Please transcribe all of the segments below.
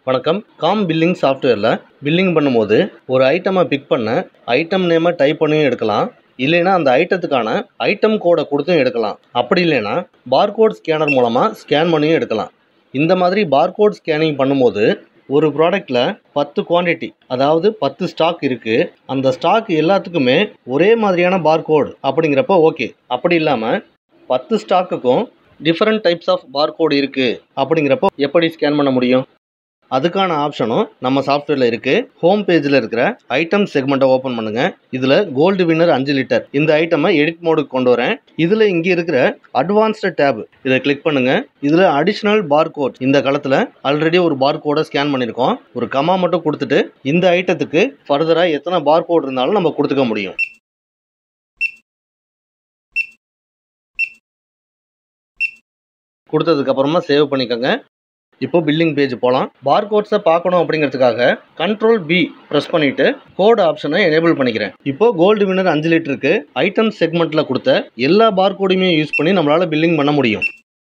வணக்கம் com billing சாஃப்ட்வேரில் billing பண்ணும்போது ஒரு ஐட்டமை பிக் பண்ண ஐட்டம் நேமை டைப் பண்ணியும் எடுக்கலாம் இல்லைன்னா அந்த ஐட்டத்துக்கான ஐட்டம் கோடை கொடுத்தும் எடுக்கலாம் அப்படி இல்லைன்னா பார்கோட் ஸ்கேனர் மூலமாக ஸ்கேன் பண்ணியும் எடுக்கலாம் இந்த மாதிரி பார்கோட் ஸ்கேனிங் பண்ணும்போது ஒரு ப்ராடக்ட்டில் பத்து குவான்டிட்டி அதாவது பத்து ஸ்டாக் இருக்குது அந்த ஸ்டாக் எல்லாத்துக்குமே ஒரே மாதிரியான பார்கோட் அப்படிங்கிறப்ப ஓகே அப்படி இல்லாமல் பத்து ஸ்டாக்குக்கும் டிஃப்ரெண்ட் டைப்ஸ் ஆஃப் பார்கோட் இருக்குது அப்படிங்கிறப்போ எப்படி ஸ்கேன் பண்ண முடியும் அதுக்கான ஆப்ஷனும் நம்ம சாஃப்ட்வேரில் இருக்குது ஹோம் பேஜில் இருக்கிற ஐட்டம் செக்மெண்ட்டை ஓப்பன் பண்ணுங்கள் இதில் கோல்டு வின்னர் அஞ்சு லிட்டர் இந்த ஐட்டமை எடிட் மோடுக்கு கொண்டு வரேன் இதில் இங்கே இருக்கிற அட்வான்ஸ்டு டேப் இதை கிளிக் பண்ணுங்கள் இதில் அடிஷ்னல் பார்கோட் இந்த காலத்தில் ஆல்ரெடி ஒரு பார்கோடை ஸ்கேன் பண்ணியிருக்கோம் ஒரு கமா மட்டும் கொடுத்துட்டு இந்த ஐட்டத்துக்கு ஃபர்தராக எத்தனை பார்கோட் இருந்தாலும் நம்ம கொடுத்துக்க முடியும் கொடுத்ததுக்கப்புறமா சேவ் பண்ணிக்கோங்க இப்போ பில்லிங் பேஜ் போகலாம் பார்கோட்ஸை பார்க்கணும் அப்படிங்கிறதுக்காக கண்ட்ரோல் பி ப்ரெஸ் பண்ணிவிட்டு கோட் ஆப்ஷனை எனேபிள் பண்ணிக்கிறேன் இப்போ கோல்டு வின்னர் அஞ்சு லிட்டருக்கு ஐட்டம் செக்மெண்ட்டில் கொடுத்த எல்லா பார்கோடையுமே யூஸ் பண்ணி நம்மளால் பில்லிங் பண்ண முடியும்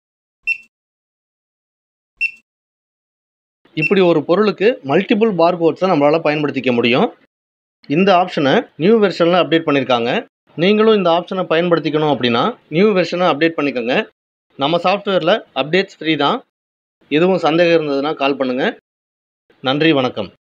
இப்படி ஒரு பொருளுக்கு மல்டிபிள் பார்கோட்ஸை நம்மளால் பயன்படுத்திக்க முடியும் இந்த ஆப்ஷனை நியூ வெர்ஷனில் அப்டேட் பண்ணியிருக்காங்க நீங்களும் இந்த ஆப்ஷனை பயன்படுத்திக்கணும் அப்படின்னா நியூ வெர்ஷனை அப்டேட் பண்ணிக்கோங்க நம்ம சாஃப்ட்வேரில் அப்டேட்ஸ் ஃப்ரீ தான் எதுவும் சந்தேகம் இருந்ததுன்னா கால் பண்ணுங்கள் நன்றி வணக்கம்